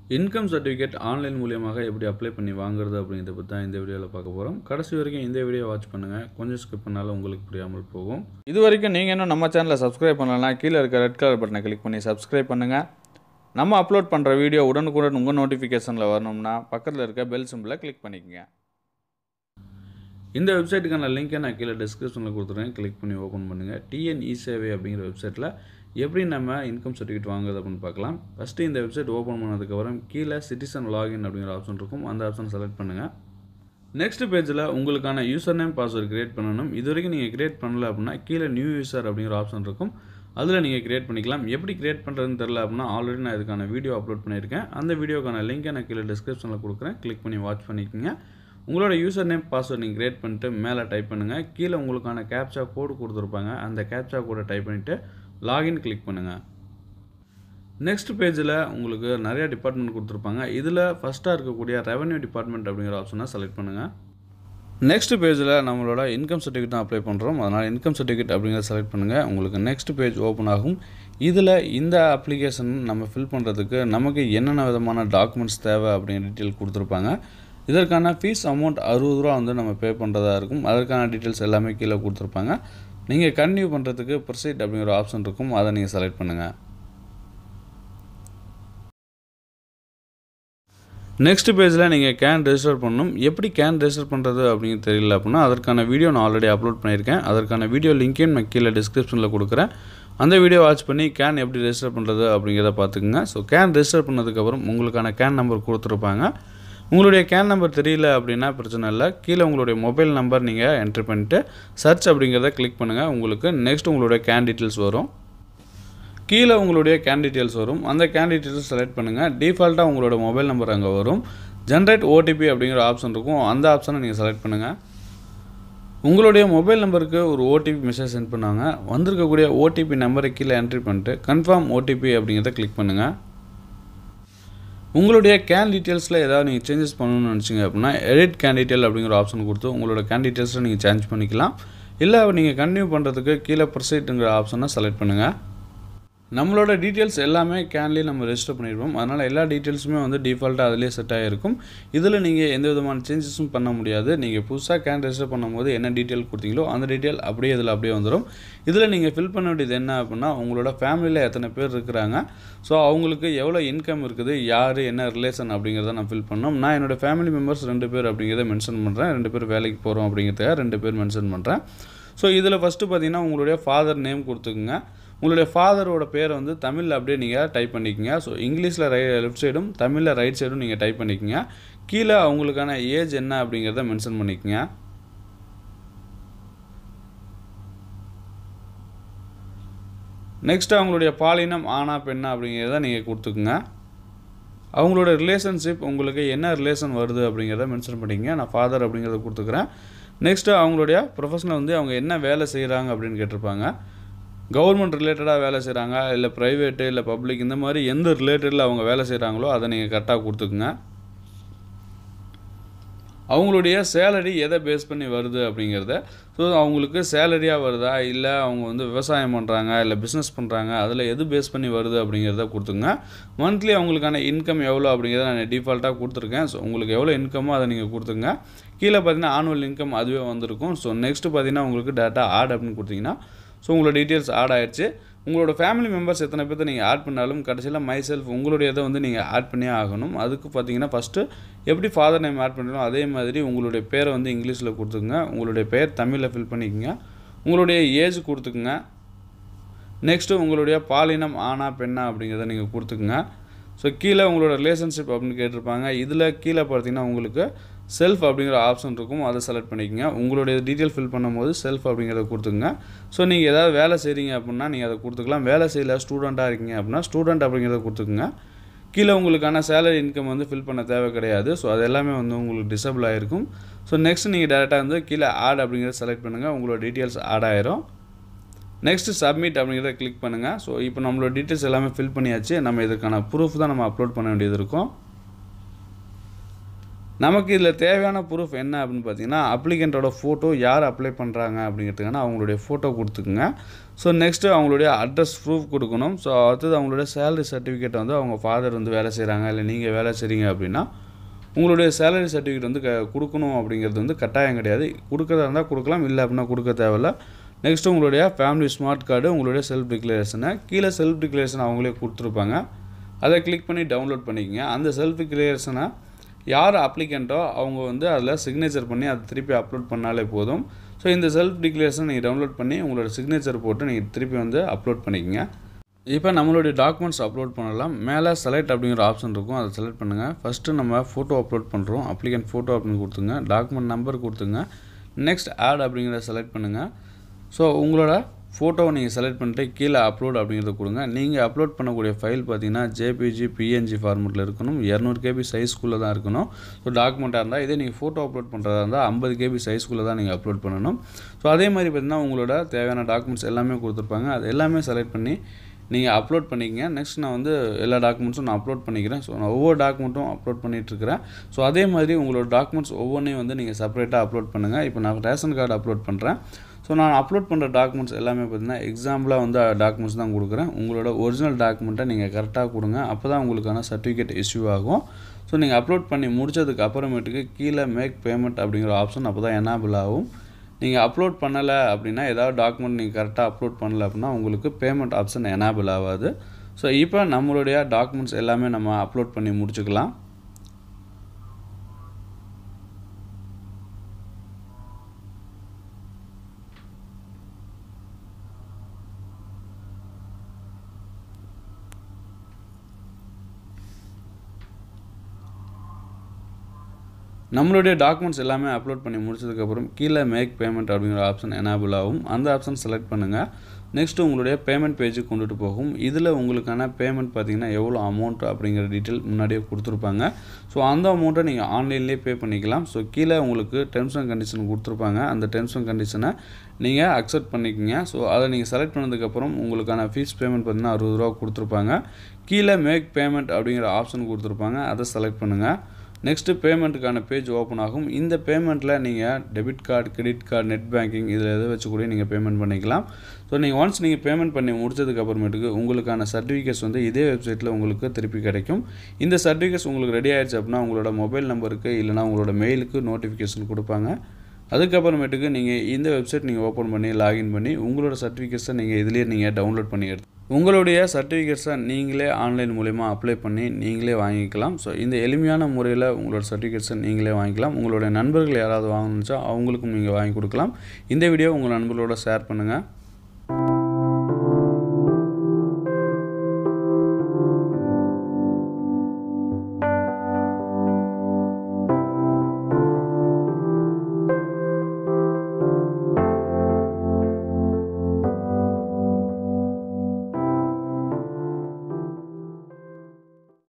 income certificate online மூலியமாக எப்படி apply பண்ணி வாங்குறது அப்படிங்கிறத பற்றி தான் இந்த வீடியோவில் பார்க்க போகிறோம் கடைசி வரைக்கும் இந்த வீடியோ வாட்ச் பண்ணுங்கள் கொஞ்சம் ஸ்கிப் பண்ணாலும் உங்களுக்கு புரியாமல் போகும் இது வரைக்கும் நீங்கள் இன்னும் நம்ம சேனலை சப்ஸ்கிரைப் பண்ணலனா கீழே இருக்க ரெட் கலர் பட்டனை கிளிக் பண்ணி சப்ஸ்கிரைப் பண்ணுங்கள் நம்ம அப்லோட் பண்ணுற வீடியோ உடனுக்குடன் உங்கள் நோட்டிஃபிகேஷனில் வரணும்னா பக்கத்தில் இருக்க பெல் சிம்பிளை கிளிக் பண்ணிக்கங்க இந்த வெப்சைட்டுக்கான லிங்க்கை நான் கீழே டிஸ்கிரிப்ஷனில் கொடுத்துருக்கேன் கிளிக் பண்ணி ஓப்பன் பண்ணுங்கள் டிஎன் இ சேவை அப்படிங்கிற வெப்சைட்டில் எப்படி நம்ம இன்கம் சர்டிஃபிகேட் வாங்குறது அப்படின்னு பார்க்கலாம் ஃபஸ்ட்டு இந்த வெப்சைட் ஓப்பன் பண்ணதுக்கப்புறம் கீழே சிட்டிசன் லாகின் அப்படிங்கிற ஆப்ஷன் இருக்கும் அந்த ஆப்ஷன் செலக்ட் பண்ணுங்கள் நெக்ஸ்ட் பேஜில் உங்களுக்கான யூசர் நேம் பாஸ்வேர்டு கிரியேட் பண்ணணும் இது வரைக்கும் நீங்கள் கிரியேட் பண்ணல அப்படின்னா கீழே நியூ யூசர் அப்படிங்கிற ஆப்ஷன் இருக்கும் அதில் நீங்கள் கிரியேட் பண்ணிக்கலாம் எப்படி கிரியேட் பண்ணுறதுன்னு தெரில அப்படின்னா ஆல்ரெடி நான் இதுக்கான வீடியோ அப்லோட் பண்ணியிருக்கேன் அந்த வீடியோக்கான லிங்கை நான் கீழே டிஸ்கிரிப்ஷனில் கொடுக்குறேன் கிளிக் பண்ணி வாட்ச் பண்ணிக்கோங்க உங்களோட யூசர் நேம் பாஸ்வேர்ட் நீங்கள் கிரியேட் பண்ணிட்டு மேலே டைப் பண்ணுங்கள் கீழே உங்களுக்கான கேப்சா கோடு கொடுத்துருப்பாங்க அந்த கேப்சா கோடை டைப் பண்ணிவிட்டு லாகின் கிளிக் பண்ணுங்கள் நெக்ஸ்ட் பேஜில் உங்களுக்கு நிறைய டிபார்ட்மெண்ட் கொடுத்துருப்பாங்க இதில் ஃபஸ்ட்டாக இருக்கக்கூடிய ரெவன்யூ டிபார்ட்மெண்ட் அப்படிங்கிற ஆப்ஷனை செலக்ட் பண்ணுங்கள் நெக்ஸ்ட் பேஜில் நம்மளோட இன்கம் சர்டிஃபிகேட் தான் அப்ளை பண்ணுறோம் அதனால் இன்கம் சர்டிஃபிகேட் அப்படிங்கிறத செலக்ட் பண்ணுங்கள் உங்களுக்கு நெக்ஸ்ட் பேஜ் ஓப்பன் ஆகும் இதில் இந்த அப்ளிகேஷன் நம்ம ஃபில் பண்ணுறதுக்கு நமக்கு என்னென்ன விதமான டாக்குமெண்ட்ஸ் தேவை அப்படிங்கிற டீட்டெயில் கொடுத்துருப்பாங்க இதற்கான ஃபீஸ் அமௌண்ட் அறுபது ரூபா வந்து நம்ம பே பண்ணுறதா இருக்கும் அதற்கான டீட்டெயில்ஸ் எல்லாமே கீழே கொடுத்துருப்பாங்க நீங்கள் கன்டினியூ பண்ணுறதுக்கு ப்ரொசீட் அப்படிங்கிற ஆப்ஷன் இருக்கும் அதை நீங்கள் செலக்ட் பண்ணுங்கள் நெக்ஸ்ட் பேஜில் நீங்கள் கேன் ரெஜிஸ்டர் பண்ணணும் எப்படி கேன் ரெஜிஸ்டர் பண்ணுறது அப்படிங்கிறது தெரியல அப்படின்னா அதற்கான வீடியோ நான் ஆல்ரெடி அப்லோட் பண்ணியிருக்கேன் அதற்கான வீடியோ லிங்க்கையும் நான் கீழே டிஸ்கிரிப்ஷனில் கொடுக்குறேன் அந்த வீடியோ வாட்ச் பண்ணி கேன் எப்படி ரெஜிஸ்டர் பண்ணுறது அப்படிங்கிறத பார்த்துக்குங்க ஸோ கேன் ரெஜிஸ்டர் பண்ணதுக்கப்புறம் உங்களுக்கான கேன் நம்பர் கொடுத்துருப்பாங்க உங்களுடைய கேன் நம்பர் தெரியல அப்படின்னா பிரச்சனை இல்லை கீழே உங்களுடைய மொபைல் நம்பர் நீங்கள் என்ட்ரி பண்ணிவிட்டு சர்ச் அப்படிங்கிறத கிளிக் பண்ணுங்கள் உங்களுக்கு நெக்ஸ்ட் உங்களுடைய கேன் டீட்டெயில்ஸ் வரும் கீழே உங்களுடைய கேன் டீட்டெயில்ஸ் வரும் அந்த கேன் டீட்டெயில்ஸ் செலக்ட் பண்ணுங்கள் டிஃபால்ட்டாக உங்களோட மொபைல் நம்பர் அங்கே வரும் ஜென்ரேட் ஓடிபி அப்படிங்கிற ஆப்ஷன் இருக்கும் அந்த ஆப்ஷனை நீங்கள் செலக்ட் பண்ணுங்கள் உங்களுடைய மொபைல் நம்பருக்கு ஒரு ஓடிபி மெசேஜ் சென்ட் பண்ணாங்க வந்திருக்கக்கூடிய ஓடிபி நம்பரை கீழே என்ட்ரி பண்ணிட்டு கன்ஃபார்ம் ஓடிபி அப்படிங்கிறத கிளிக் பண்ணுங்கள் உங்களுடைய கேன் டீட்டெயில்ஸில் ஏதாவது நீங்கள் சேஞ்சஸ் பண்ணணும்னு நினச்சிங்க அப்படின்னா எடிட் கேன் டீட்டெயில் அப்படிங்கிற ஆப்ஷன் கொடுத்து உங்களோட கேன் டீட்டெயில்ஸை நீங்கள் சேஞ்ச் பண்ணிக்கலாம் இல்லை நீங்கள் கண்டினியூ பண்ணுறதுக்கு கீழே ப்ரொசைட்டுங்கிற ஆப்ஷனை செலக்ட் பண்ணுங்கள் நம்மளோட டீட்டெயில்ஸ் எல்லாமே கேன்லேயே நம்ம ரெஜிஸ்டர் பண்ணிடுவோம் அதனால் எல்லா டீட்டெயில்ஸுமே வந்து டிஃபால்ட்டாக அதிலே செட் ஆகிருக்கும் இதில் நீங்கள் எந்த விதமான சேஞ்சஸும் பண்ண முடியாது நீங்கள் புதுசாக கேன் ரெஜிஸ்டர் பண்ணும்போது என்ன டீட்டெயில் கொடுத்தீங்களோ அந்த டீட்டெயில் அப்படியே இதில் அப்படியே வந்துடும் இதில் நீங்கள் ஃபில் பண்ண வேண்டியது என்ன அப்படின்னா உங்களோட ஃபேமிலியில் எத்தனை பேர் இருக்கிறாங்க ஸோ அவங்களுக்கு எவ்வளோ இன்கம் இருக்குது யார் என்ன ரிலேஷன் அப்படிங்கிறத நான் ஃபில் பண்ணோம் நான் என்னோடய ஃபேமிலி மெம்பர்ஸ் ரெண்டு பேர் அப்படிங்கிறத மென்ஷன் பண்ணுறேன் ரெண்டு பேர் வேலைக்கு போகிறோம் அப்படிங்கிறதுக்காக ரெண்டு பேர் மென்ஷன் பண்ணுறேன் ஸோ இதில் ஃபஸ்ட்டு பார்த்தீங்கன்னா உங்களுடைய ஃபாதர் நேம் கொடுத்துக்குங்க உங்களுடைய ஃபாதரோட பேரை வந்து தமிழில் அப்படியே நீங்கள் டைப் பண்ணிக்கோங்க ஸோ இங்கிலீஷில் ரை லெஃப்ட் சைடும் தமிழில் ரைட் சைடும் நீங்கள் டைப் பண்ணிக்கோங்க கீழே அவங்களுக்கான ஏஜ் என்ன அப்படிங்கிறத மென்ஷன் பண்ணிக்கோங்க நெக்ஸ்ட் அவங்களுடைய பாலினம் ஆனா பெண்ணா அப்படிங்கிறத நீங்கள் கொடுத்துக்குங்க அவங்களோட ரிலேஷன்ஷிப் உங்களுக்கு என்ன ரிலேஷன் வருது அப்படிங்கிறத மென்ஷன் பண்ணிக்கங்க நான் ஃபாதர் அப்படிங்கிறத கொடுத்துக்கிறேன் நெக்ஸ்ட்டு அவங்களுடைய ப்ரொஃபஷனில் வந்து அவங்க என்ன வேலை செய்கிறாங்க அப்படின்னு கேட்டிருப்பாங்க கவர்மெண்ட் ரிலேட்டடாக வேலை செய்கிறாங்க இல்லை ப்ரைவேட்டு இல்லை பப்ளிக் இந்த மாதிரி எந்த ரிலேட்டடில் அவங்க வேலை செய்கிறாங்களோ அதை நீங்கள் கரெக்டாக கொடுத்துக்குங்க அவங்களுடைய சேலரி எதை பேஸ் பண்ணி வருது அப்படிங்கிறத ஸோ அவங்களுக்கு சேலரியாக வருதா இல்லை அவங்க வந்து விவசாயம் பண்ணுறாங்க இல்லை பிஸ்னஸ் பண்ணுறாங்க அதில் எது பேஸ் பண்ணி வருது அப்படிங்கிறத கொடுத்துங்க மந்த்லி அவங்களுக்கான இன்கம் எவ்வளோ அப்படிங்கிறத நான் டிஃபால்ட்டாக கொடுத்துருக்கேன் ஸோ உங்களுக்கு எவ்வளோ இன்கமோ அதை நீங்கள் கொடுத்துங்க கீழே பார்த்தீங்கன்னா ஆனுவல் இன்கம் அதுவே வந்திருக்கும் ஸோ நெக்ஸ்ட்டு பார்த்தீங்கன்னா உங்களுக்கு டேட்டா ஆட் அப்படின்னு கொடுத்தீங்கன்னா ஸோ உங்களோட டீட்டெயில்ஸ் ஆட் ஆகிடுச்சு உங்களோட ஃபேமிலி மெம்பர்ஸ் எத்தனை பேர்த்த நீங்கள் ஆட் பண்ணாலும் கடைசியில் மை செல்ஃப் உங்களுடைய இதை வந்து நீங்கள் ஆட் பண்ணியே ஆகணும் அதுக்கு பார்த்தீங்கன்னா ஃபஸ்ட்டு எப்படி ஃபாதர் நேம் ஆட் பண்ணுறோம் அதே மாதிரி உங்களுடைய பேரை வந்து இங்கிலீஷில் கொடுத்துக்குங்க உங்களுடைய பேர் தமிழில் ஃபில் பண்ணிக்கோங்க உங்களுடைய ஏஜ் கொடுத்துக்குங்க நெக்ஸ்ட்டு உங்களுடைய பாலினம் ஆனா பெண்ணா அப்படிங்கிறத நீங்கள் கொடுத்துக்குங்க ஸோ கீழே உங்களோட ரிலேஷன்ஷிப் அப்படின்னு கேட்டிருப்பாங்க இதில் கீழே பார்த்தீங்கன்னா உங்களுக்கு செல்ஃப் அப்படிங்கிற ஆப்ஷன் இருக்கும் அதை செலக்ட் பண்ணிக்கோங்க உங்களுடைய டீட்டெயில் ஃபில் பண்ணும்போது செல்ஃப் அப்படிங்கிறத கொடுத்துங்க ஸோ நீங்கள் ஏதாவது வேலை செய்கிறீங்க அப்படின்னா நீங்கள் அதை கொடுத்துக்கலாம் வேலை செய்யல ஸ்டூடெண்ட்டாக இருக்கீங்க அப்படின்னா ஸ்டூடெண்ட் அப்படிங்கிறத கொடுத்துக்குங்க கீழே உங்களுக்கான சேலரி இன்கம் வந்து ஃபில் பண்ண தேவை கிடையாது ஸோ அது எல்லாமே வந்து உங்களுக்கு டிசபிள் ஆகிருக்கும் ஸோ நெக்ஸ்ட் நீங்கள் டேரெக்டாக வந்து கீழே ஆட் அப்படிங்கிறத செலக்ட் பண்ணுங்கள் உங்களோட டீட்டெயில்ஸ் ஆட் ஆயிரும் நெக்ஸ்ட்டு சப்மிட் அப்படிங்கிறத கிளிக் பண்ணுங்கள் ஸோ இப்போ நம்மளோட டீட்டெயில்ஸ் எல்லாமே ஃபில் பண்ணியாச்சு நம்ம இதுக்கான ப்ரூஃப் தான் நம்ம அப்லோட் பண்ண வேண்டியது இருக்கும் நமக்கு இதில் தேவையான ப்ரூஃப் என்ன அப்படின்னு பார்த்தீங்கன்னா அப்ளிகண்ட்டோட ஃபோட்டோ யார் அப்ளை பண்ணுறாங்க அப்படிங்கிறதுக்கான அவங்களுடைய ஃபோட்டோ கொடுத்துக்குங்க ஸோ நெக்ஸ்ட்டு அவங்களுடைய அட்ரஸ் ப்ரூஃப் கொடுக்கணும் ஸோ அடுத்தது அவங்களுடைய சேலரி சர்டிஃபிகேட் வந்து அவங்க ஃபாதர் வந்து வேலை செய்கிறாங்க இல்லை நீங்கள் வேலை செய்கிறீங்க அப்படின்னா உங்களுடைய சேலரி சர்டிஃபிகேட் வந்து க கொடுக்கணும் அப்படிங்கிறது வந்து கட்டாயம் கிடையாது கொடுக்கறதா இருந்தால் கொடுக்கலாம் இல்லை அப்படின்னா கொடுக்க தேவையில்ல நெக்ஸ்ட்டு உங்களுடைய ஃபேமிலி ஸ்மார்ட் கார்டு உங்களுடைய செல்ஃப் டிக்ளரேஷனை கீழே செல்ஃப் டிக்ளரேஷன் அவங்களே கொடுத்துருப்பாங்க அதை கிளிக் பண்ணி டவுன்லோட் பண்ணிக்கங்க அந்த செல்ஃப் டிக்ளரேஷனை யார் அப்ளிகண்ட்டோ அவங்க வந்து அதில் சிக்னேச்சர் பண்ணி அதை திருப்பி அப்லோட் பண்ணாலே போதும் ஸோ இந்த செல்ஃப் டிக்ளரேஷன் நீங்கள் டவுன்லோட் பண்ணி உங்களோட சிக்னேச்சர் போட்டு நீங்கள் திருப்பி வந்து அப்லோட் பண்ணிக்கங்க இப்போ நம்மளுடைய டாக்குமெண்ட்ஸ் அப்லோட் பண்ணலாம் மேலே செலக்ட் அப்படிங்கிற ஆப்ஷன் இருக்கும் அதை செலக்ட் பண்ணுங்கள் ஃபஸ்ட்டு நம்ம ஃபோட்டோ அப்லோட் பண்ணுறோம் அப்ளிகண்ட் ஃபோட்டோ அப்படின்னு கொடுத்துங்க டாக்குமெண்ட் நம்பர் கொடுத்துங்க நெக்ஸ்ட் ஆட் அப்படிங்கிறத செலக்ட் பண்ணுங்கள் ஸோ உங்களோட ஃபோட்டோவை நீங்கள் செலக்ட் பண்ணிட்டு கீழே அப்லோட் அப்படிங்கிறத கொடுங்க நீங்கள் அப்லோட் பண்ணக்கூடிய ஃபைல் பார்த்தீங்கன்னா ஜேபிஜி பிஎன்ஜி ஃபார்மெட்டில் இருக்கணும் இரநூறு கேபி சைஸ்க்குள்ளே தான் இருக்கணும் ஸோ டாக்குமெண்ட்டாக இருந்தால் இதே நீங்கள் ஃபோட்டோ அப்லோட் பண்ணுறதா இருந்தால் ஐம்பது கேபி சைஸ்க்குள்ளே தான் நீங்கள் அப்லோட் பண்ணணும் ஸோ அதே மாதிரி பார்த்தீங்கன்னா உங்களோட தேவையான டாக்குமெண்ட்ஸ் எல்லாமே கொடுத்துருப்பாங்க அது எல்லாமே செலக்ட் பண்ணி நீங்கள் அப்லோட் பண்ணிக்கங்க நெக்ஸ்ட் நான் வந்து எல்லா டாக்குமெண்ட்ஸும் நான் அப்லோட் பண்ணிக்கிறேன் ஸோ நான் ஒவ்வொரு டாக்குமெண்ட்டும் அப்லோட் பண்ணிகிட்ருக்கிறேன் ஸோ அதே மாதிரி உங்களோட டாக்குமெண்ட்ஸ் ஒவ்வொன்றையும் வந்து நீங்கள் செப்பரேட்டாக அப்லோட் பண்ணுங்கள் இப்போ நான் ரேஷன் கார்டு அப்லோட் பண்ணுறேன் ஸோ நான் அப்லோட் பண்ணுற டாக்குமெண்ட்ஸ் எல்லாமே பார்த்தீங்கன்னா எக்ஸாம்பிளாக வந்து டாக்குமெண்ட்ஸ் தான் கொடுக்குறேன் உங்களோட ஒரிஜினல் டாக்குமெண்ட்டை நீங்கள் கரெக்டாக கொடுங்க அப்போ தான் உங்களுக்கான சர்டிஃபிகேட் இஷ்யூ ஆகும் ஸோ நீங்கள் அப்லோட் பண்ணி முடிச்சதுக்கு அப்புறமேட்டுக்கு கீழே மேக் பேமெண்ட் அப்படிங்கிற ஆப்ஷன் அப்போ தான் எனாபிள் ஆகும் நீங்கள் அப்லோட் பண்ணலை அப்படின்னா ஏதாவது டாக்குமெண்ட் நீங்கள் கரெக்டாக அப்லோட் பண்ணல அப்படின்னா உங்களுக்கு பேமெண்ட் ஆப்ஷன் எனாபிள் ஆகாது ஸோ இப்போ நம்மளுடைய டாக்குமெண்ட்ஸ் எல்லாமே நம்ம அப்லோட் பண்ணி முடிச்சுக்கலாம் நம்மளுடைய டாக்குமெண்ட்ஸ் எல்லாமே அப்லோட் பண்ணி முடிச்சதுக்கப்புறம் கீழே மேக் பேமெண்ட் அப்படிங்கிற ஆப்ஷன் எனேபிள் ஆகும் அந்த ஆப்ஷன் செலக்ட் பண்ணுங்கள் நெக்ஸ்ட்டு உங்களுடைய பேமெண்ட் பேஜுக்கு கொண்டுட்டு போகும் இதில் உங்களுக்கான பேமெண்ட் பார்த்தீங்கன்னா எவ்வளோ அமௌண்ட் அப்படிங்கிற டீட்டெயில் முன்னாடியே கொடுத்துருப்பாங்க ஸோ அந்த அமௌண்ட்டை நீங்கள் ஆன்லைன்லேயே பே பண்ணிக்கலாம் ஸோ கீழே உங்களுக்கு டெர்ம்ஸ் அண்ட் கண்டிஷன் கொடுத்துருப்பாங்க அந்த டெர்ம்ஸ் அண்ட் கண்டிஷனை நீங்கள் அக்செப்ட் பண்ணிக்கோங்க ஸோ அதை நீங்கள் செலக்ட் பண்ணதுக்கப்புறம் உங்களுக்கான ஃபீஸ் பேமெண்ட் பார்த்தீங்கன்னா அறுபது ரூபா கொடுத்துருப்பாங்க கீழே மேக் பேமெண்ட் அப்படிங்கிற ஆப்ஷன் கொடுத்துருப்பாங்க அதை செலக்ட் பண்ணுங்கள் நெக்ஸ்ட்டு பேமெண்ட்டுக்கான பேஜ் ஓப்பன் ஆகும் இந்த பேமெண்ட்டில் நீங்கள் debit card credit card net banking இதில் எதை வச்சு கூட நீங்கள் பேமெண்ட் பண்ணிக்கலாம் ஸோ நீங்கள் ஒன்ஸ் நீங்கள் பேமெண்ட் பண்ணி முடிச்சதுக்கு அப்புறமேட்டுக்கு உங்களுக்கான சர்டிஃபிகேட்ஸ் வந்து இதே வெப்சைட்டில் உங்களுக்கு திருப்பி கிடைக்கும் இந்த சர்டிஃபிகேட்ஸ் உங்களுக்கு ரெடி ஆயிடுச்சு அப்படின்னா உங்களோட மொபைல் நம்பருக்கு இல்லைனா உங்களோட மெயிலுக்கு நோட்டிஃபிகேஷன் கொடுப்பாங்க அதுக்கப்புறமேட்டுக்கு நீங்கள் இந்த வெப்சைட் நீங்கள் ஓப்பன் பண்ணி லாகின் பண்ணி உங்களோட சர்டிஃபிகேட்ஸை நீங்கள் இதுலேயே நீங்கள் டவுன்லோட் பண்ணி எடுத்து உங்களுடைய சர்டிஃபிகேட்ஸை நீங்களே ஆன்லைன் மூலயமா அப்ளை பண்ணி நீங்களே வாங்கிக்கலாம் ஸோ இந்த எளிமையான முறையில் உங்களோட சர்டிஃபிகேட்ஸை நீங்களே வாங்கிக்கலாம் உங்களுடைய நண்பர்கள் யாராவது வாங்கணுச்சா அவங்களுக்கும் நீங்கள் வாங்கி கொடுக்கலாம் இந்த வீடியோ உங்கள் நண்பர்களோட ஷேர் பண்ணுங்கள்